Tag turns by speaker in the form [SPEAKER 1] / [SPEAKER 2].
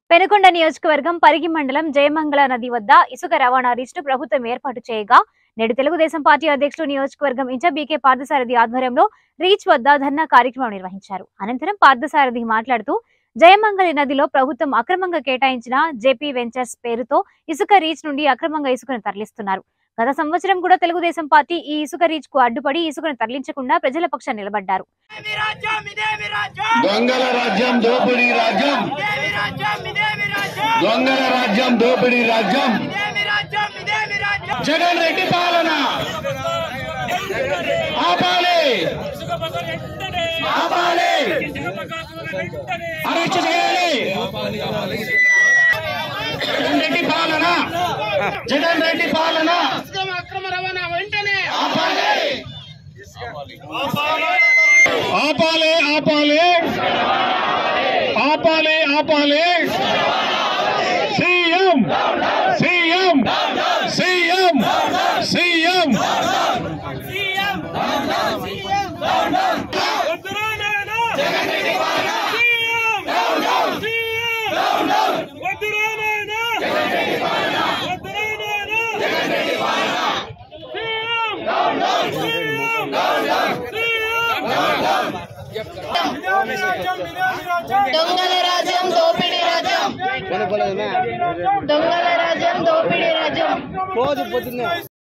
[SPEAKER 1] పెనుకొండ నియోజకవర్గం పరిగి మండలం జయమంగళ నది వద్ద ఇసుక రవాణా రీచ్ను ప్రభుత్వం ఏర్పాటు చేయగా నేడు తెలుగుదేశం పార్టీ అధ్యక్షుడు నియోజకవర్గం ఇన్ఛార్జ్ బీకే పార్థసారథి ఆధ్వర్యంలో రీచ్ వద్ద ధర్నా కార్యక్రమం నిర్వహించారు అనంతరం పార్థసారథి మాట్లాడుతూ జయమంగళి నదిలో ప్రభుత్వం అక్రమంగా కేటాయించిన జేపీ వెంచర్స్ పేరుతో ఇసుక రీచ్ నుండి అక్రమంగా ఇసుకను తరలిస్తున్నారు గత సంవత్సరం కూడా తెలుగుదేశం పార్టీ ఈ ఇసుక రీచ్ కు అడ్డుపడి ఇసుకను తరలించకుండా ప్రజల పక్షాన నిలబడ్డారు
[SPEAKER 2] ఇదేమి రాజ్యం ఇదేమి రాజ్యం
[SPEAKER 3] దొంగల రాజ్యం దోపిడీ రాజ్యం
[SPEAKER 2] ఇదేమి రాజ్యం ఇదేమి రాజ్యం
[SPEAKER 3] దొంగల రాజ్యం దోపిడీ రాజ్యం
[SPEAKER 2] ఇదేమి రాజ్యం ఇదేమి రాజ్యం
[SPEAKER 3] జగన్ రెడ్డి పాలన ఆపాలి ఆపాలి అరెస్ట్ చేయాలి జగన్ రెడ్డి పాలన జగన్ రెడ్డి పాలన
[SPEAKER 2] అక్రమ రవాణా వెంటనే
[SPEAKER 3] ఆపాలి ఆపాలి ఆపాలి ఆపాలి ఆపాలి సీఎం సీఎం సీఎం సీఎం
[SPEAKER 4] దొంగల రాజ్యం దోపిడీ రాజ్యం దొంగల రాజ్యం దోపిడీ రాజ్యం